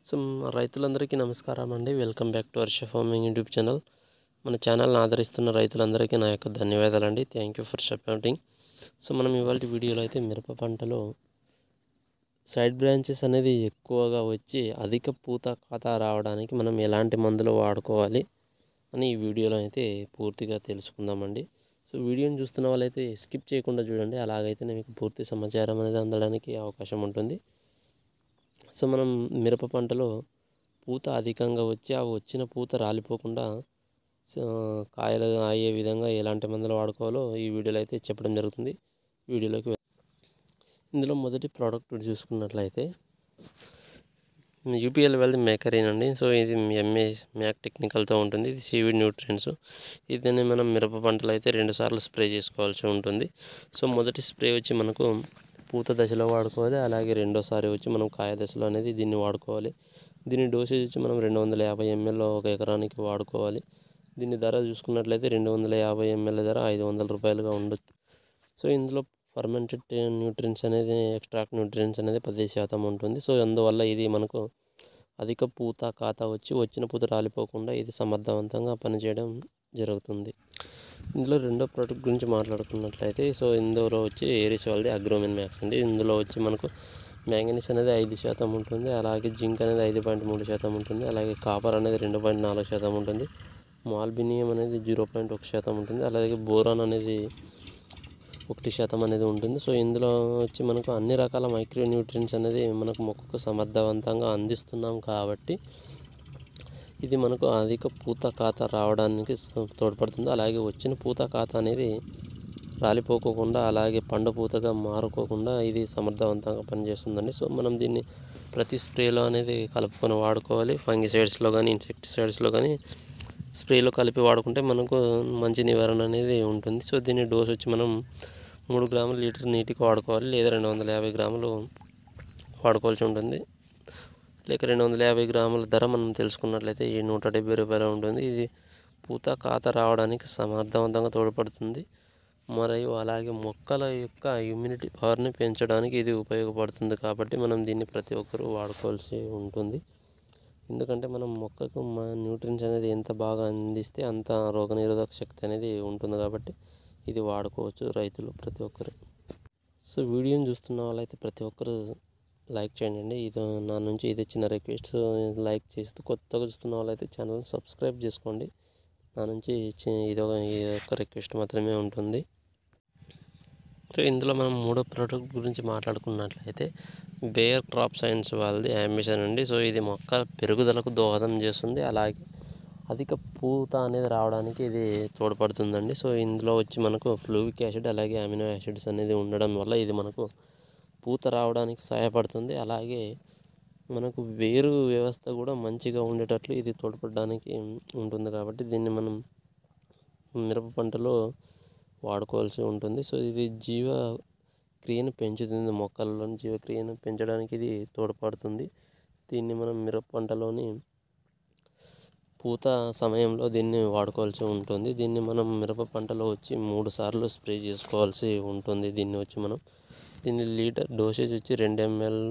so మ- రైతులందరికీ నమస్కారం అండి welcome back to Varsha farming YouTube channel మన ఛానల్ని ఆదరిస్తున్న రైతులందరికీ నా యొక్క ధన్యవాదాలండి thank you for supporting so మనం ఇవాళ వీడియోలో అయితే మిరప పంటలో సైడ్ బ్రాంచెస్ అనేది ఎక్కువగా వచ్చి అధిక పూత ఖాతా రావడానికి మనం ఎలాంటి మందులు వాడుకోవాలి అని ఈ వీడియోలో అయితే పూర్తిగా తెలుసుకుందామండి సో వీడియోని చూస్తున్న వాళ్ళైతే స్కిప్ చేయకుండా చూడండి అలాగైతే మీకు పూర్తి సమాచారం అనేది అందడానికి అవకాశం ఉంటుంది సో మనం మిరప పంటలో పూత అధికంగా వచ్చి ఆ వచ్చిన పూత రాలిపోకుండా సో కాయలు అయ్యే విధంగా ఎలాంటి మందులు వాడుకోవాలో ఈ వీడియోలో అయితే చెప్పడం జరుగుతుంది వీడియోలోకి వెళ్- ఇందులో మొదటి ప్రోడక్ట్ చూసుకున్నట్లయితే యూపీఎల్ వెళ్ళి మేకరీన్ అండి సో ఇది ఎంఏ మ్యాక్ టెక్నికల్తో ఉంటుంది ఇది సీవీడ్ న్యూట్రియన్స్ ఇదని మనం మిరప పంటలో అయితే రెండు సార్లు స్ప్రే చేసుకోవాల్సి ఉంటుంది సో మొదటి స్ప్రే వచ్చి మనకు పూత దశలో వాడుకోవాలి అలాగే రెండోసారి వచ్చి మనం కాయ దశలో అనేది దీన్ని వాడుకోవాలి దీని డోసేజ్ వచ్చి మనం రెండు వందల యాభై ఎంఎల్ ఒక ఎకరానికి వాడుకోవాలి దీని ధర చూసుకున్నట్లయితే రెండు వందల యాభై ఎంఎల్ ధర ఐదు వందల రూపాయలుగా ఉండొచ్చు సో ఇందులో ఫర్మెంటెడ్ న్యూట్రియన్స్ అనేది ఎక్స్ట్రాక్ట్ న్యూట్రియన్స్ అనేది పది శాతం ఉంటుంది సో అందువల్ల ఇది మనకు అధిక పూత ఖాతా వచ్చి వచ్చిన పూత రాలిపోకుండా ఇది సమర్థవంతంగా పనిచేయడం జరుగుతుంది ఇందులో రెండో ప్రోడక్ట్ గురించి మాట్లాడుకున్నట్లయితే సో ఇందులో వచ్చి ఏరిస్ వాళ్ళది అగ్రోమిన్ మ్యాక్స్ అండి ఇందులో వచ్చి మనకు మ్యాంగనీస్ అనేది ఐదు శాతం ఉంటుంది అలాగే జింక్ అనేది ఐదు పాయింట్ మూడు శాతం ఉంటుంది అలాగే కాపర్ అనేది రెండు పాయింట్ నాలుగు శాతం ఉంటుంది మాల్బినియం అనేది జీరో పాయింట్ ఒక శాతం ఉంటుంది అలాగే బోరాన్ అనేది ఒకటి శాతం అనేది ఉంటుంది సో ఇందులో వచ్చి మనకు అన్ని రకాల మైక్రో న్యూట్రియన్స్ అనేది మనకు మొక్కకు సమర్థవంతంగా అందిస్తున్నాం కాబట్టి ఇది మనకు అధిక పూత ఖాతా రావడానికి స- తోడ్పడుతుంది అలాగే వచ్చిన పూత ఖాతా అనేది రాలిపోకోకుండా అలాగే పండు పూతగా మారుకోకుండా ఇది సమర్థవంతంగా పనిచేస్తుందండి సో మనం దీన్ని ప్రతి స్ప్రేలో అనేది కలుపుకొని వాడుకోవాలి ఫంగిసైడ్స్లో కానీ ఇన్సెక్టిసైడ్స్లో కానీ స్ప్రేలో కలిపి వాడుకుంటే మనకు మంచి నివారణ అనేది ఉంటుంది సో దీని డోస్ వచ్చి మనం మూడు గ్రాములు లీటర్ నీటికి వాడుకోవాలి లేదా రెండు వందల యాభై గ్రాములు వాడుకోవాల్సి ఉంటుంది లేక రెండు వందల యాభై గ్రాముల ధర మనం తెలుసుకున్నట్లయితే ఈ నూట డెబ్బై రూపాయలు ఉంటుంది ఇది పూత ఖాత రావడానికి సమర్థవంతంగా తోడ్పడుతుంది మరియు అలాగే మొక్కల యొక్క ఇమ్యూనిటీ పవర్ని పెంచడానికి ఇది ఉపయోగపడుతుంది కాబట్టి మనం దీన్ని ప్రతి ఒక్కరూ వాడుకోవాల్సి ఉంటుంది ఎందుకంటే మనం మొక్కకు మా న్యూట్రియన్స్ అనేది ఎంత బాగా అందిస్తే అంత రోగనిరోధక శక్తి అనేది ఉంటుంది కాబట్టి ఇది వాడుకోవచ్చు రైతులు ప్రతి ఒక్కరు సో వీడియోని చూస్తున్న వాళ్ళైతే ప్రతి ఒక్కరు లైక్ చేయండి ఇది నా నుంచి ఇది చిన్న రిక్వెస్ట్ లైక్ చేస్తూ కొత్తగా చూస్తున్న వాళ్ళైతే ఛానల్ సబ్స్క్రైబ్ చేసుకోండి నా నుంచి చి- ఇది ఒక ఈ యొక్క రిక్వెస్ట్ మాత్రమే ఉంటుంది సో ఇందులో మనం మూడో ప్రోడక్ట్ గురించి మాట్లాడుకున్నట్లయితే బేయర్ క్రాప్ సైన్స్ వాళ్ళది అంబిషన్ అండి సో ఇది మొక్క పెరుగుదలకు దోహదం చేస్తుంది అలాగే అధిక పూత అనేది రావడానికి ఇది తోడ్పడుతుందండి సో ఇందులో వచ్చి మనకు ఫ్లూవిక్ యాసిడ్ అలాగే అమినో యాసిడ్స్ అనేది ఉండడం వల్ల ఇది మనకు పూత రావడానికి సహాయపడుతుంది అలాగే మనకు వేరు వ్యవస్థ కూడా మంచిగా ఉండేటట్లు ఇది తోడ్పడడానికి ఉంటుంది కాబట్టి దీన్ని మనం మిరప పంటలో వాడుకోవాల్సి ఉంటుంది సో ఇది జీవ క్రియను పెంచుతుంది మొక్కల్లోని జీవక్రియను పెంచడానికి ఇది తోడ్పడుతుంది దీన్ని మనం మిరప పంటలోని పూత సమయంలో దీన్ని వాడుకోవాల్సి ఉంటుంది దీన్ని మనం మిరప పంటలో వచ్చి మూడు సార్లు స్ప్రే చేసుకోవాల్సి ఉంటుంది దీన్ని వచ్చి మనం దీని లీటర్ డోసేజ్ వచ్చి రెండు ఎంఎల్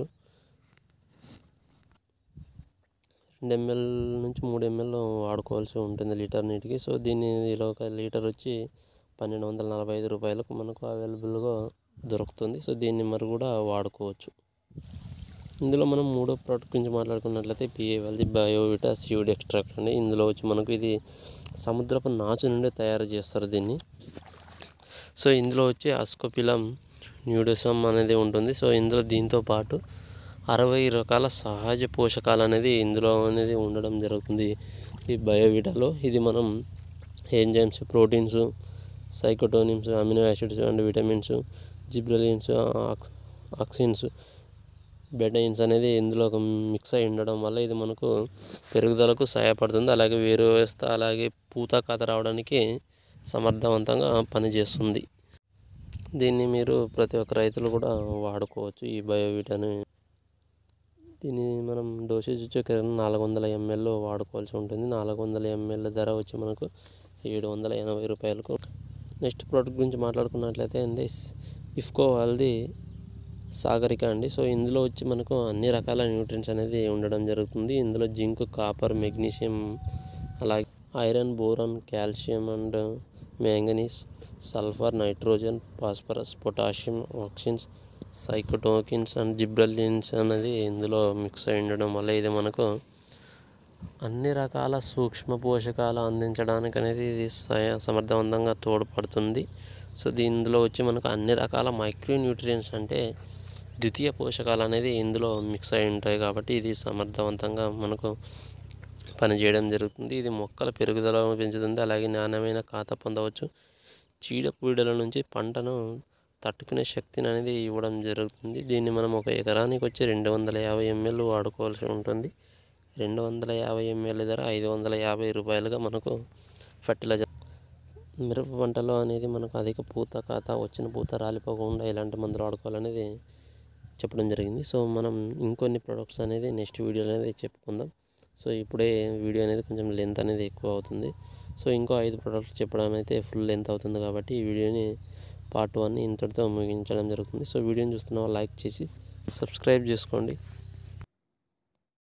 రెండు ఎంఎల్ నుంచి మూడు ఎంఎల్ వాడుకోవాల్సి ఉంటుంది లీటర్ నీటికి సో దీన్ని ఇలా ఒక లీటర్ వచ్చి పన్నెండు వందల నలభై ఐదు రూపాయలకు మనకు అవైలబుల్గా దొరుకుతుంది సో దీన్ని మరి కూడా వాడుకోవచ్చు ఇందులో మనం మూడో ప్రోడక్ట్ గురించి మాట్లాడుకున్నట్లయితే పిఏ వాళ్ళది బయోవిటా సీవుడ్ ఎక్స్ట్రాక్ట్ అండి ఇందులో వచ్చి మనకు ఇది సముద్రపు నాచు నుండి తయారు చేస్తారు దీన్ని సో ఇందులో వచ్చి అస్కోపిలం న్యూడసమ్ అనేది ఉంటుంది సో ఇందులో దీంతో పాటు అరవై రకాల సహజ పోషకాలు అనేది ఇందులో అనేది ఉండడం జరుగుతుంది ఈ బయోవిటాలో ఇది మనం enzymes proteins cytokinins amino acids and vitamins gibberellins aux auxins betaines అనేది ఇందులో ఒక మిక్స్ అయి ఉండడం వల్ల ఇది మనకు పెరుగుదలకు సహాయపడుతుంది అలాగే వేరు వ్యవస్థ అలాగే పూత కాత రావడానికి సమర్థవంతంగా పనిచేస్తుంది దీన్ని మీరు ప్రతి ఒక్క రైతులు కూడా వాడుకోవచ్చు ఈ బయోవిటాని దీన్ని మనం డోసేజ్ వచ్చి ఒక నాలుగు వందల ఎంఎల్ వాడుకోవాల్సి ఉంటుంది నాలుగు వందల ఎంఎల్ ధర వచ్చి మనకు ఏడు వందల ఎనభై రూపాయలకు నెక్స్ట్ ప్రోడక్ట్ గురించి మాట్లాడుకున్నట్లయితే అండి ఇఫ్కో వాళ్ళది సాగరిక అండి సో ఇందులో వచ్చి మనకు అన్ని రకాల న్యూట్రియన్స్ అనేది ఉండడం జరుగుతుంది ఇందులో జింక్ కాపర్ మెగ్నీషియం అలాగే iron boron calcium and manganese sulphur nitrogen phosphorus potassium auxins cytokinins and gibberellins అనేది ఇందులో మిక్స్ అయి ఉండడం వల్ల ఇది మనకు అన్ని రకాల సూక్ష్మ పోషకాలు అందించడానికి అనేది ఇది సయ- సమర్థవంతంగా తోడ్పడుతుంది సో దీని ఇందులో వచ్చి మనకు అన్ని రకాల మైక్రో న్యూట్రియన్స్ అంటే ద్వితీయ పోషకాలు అనేది ఇందులో మిక్స్ అయి ఉంటాయి కాబట్టి ఇది సమర్థవంతంగా మనకు పనిచేయడం జరుగుతుంది ఇది మొక్కల పెరుగుదల పెంచుతుంది అలాగే నాణ్యమైన ఖాతా పొందవచ్చు చీడపీడల నుంచి పంటను తట్టుకునే శక్తిని అనేది ఇవ్వడం జరుగుతుంది దీన్ని మనం ఒక ఎకరానికి వచ్చి రెండు వందల యాభై ఎంఎల్ వాడుకోవాల్సి ఉంటుంది రెండు వందల యాభై ఎంఎల్ ధర ఐదు వందల యాభై రూపాయలుగా మనకు ఫర్టిలైజర్ మిరప పంటలో అనేది మనకు అధిక పూత కాత వచ్చిన పూత రాలిపోకుండా ఎలాంటి మందులు వాడుకోవాలనేది చెప్పడం జరిగింది సో మనం ఇంకొన్ని ప్రొడక్ట్స్ అనేది నెక్స్ట్ వీడియో అనేది చెప్పుకుందాం సో ఇప్పుడే వీడియో అనేది కొంచెం లెంత్ అనేది ఎక్కువ అవుతుంది సో ఇంకో ఐదు ప్రొడక్ట్స్ చెప్పడం అయితే ఫుల్ లెంత్ అవుతుంది కాబట్టి ఈ వీడియోని పార్ట్ వన్ ఇంతటితో ముగించడం జరుగుతుంది సో వీడియోని చూస్తున్న వాళ్ళు లైక్ చేసి సబ్స్క్రైబ్ చేసుకోండి